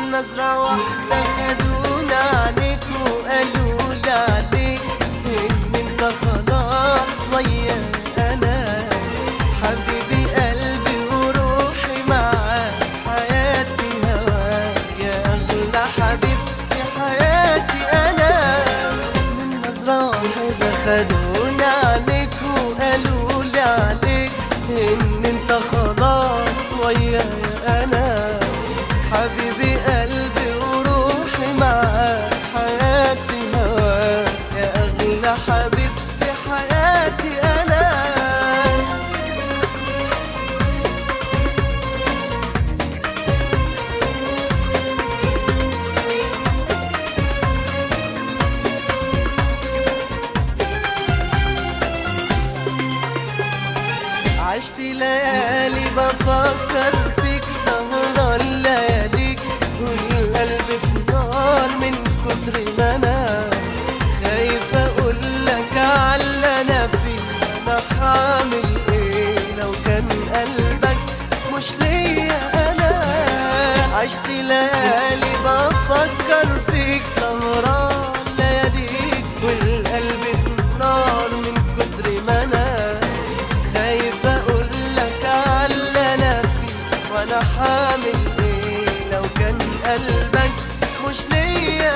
نظرة واحدة خدونا عليك وقالوا لي عليك إن أنت خلاص ويا أنا حبيبي قلبي وروحي معاك حياتي هواك يا أغلى حبيب في حياتي أنا من نظرة واحدة خدونا عليك وقالوا لي عليك إن أنت خلاص ويا أنا حبيبي قلبي وروحي معاك حياتي هواك يا أغلى حبيب في حياتي أنا عشت ليالي بفكر فيك سهران لياليك والقلب في نار من كتر ما انا خايف اقول لك على انا فيه انا حامل ايه لو كان قلبك مش ليا انا عشت ليالي بفكر فيك سهران لياليك والقلب في نار من كتر ما انا خايف اقول لك على انا فيه وانا حامل ايه لو كان قلبك مش ليا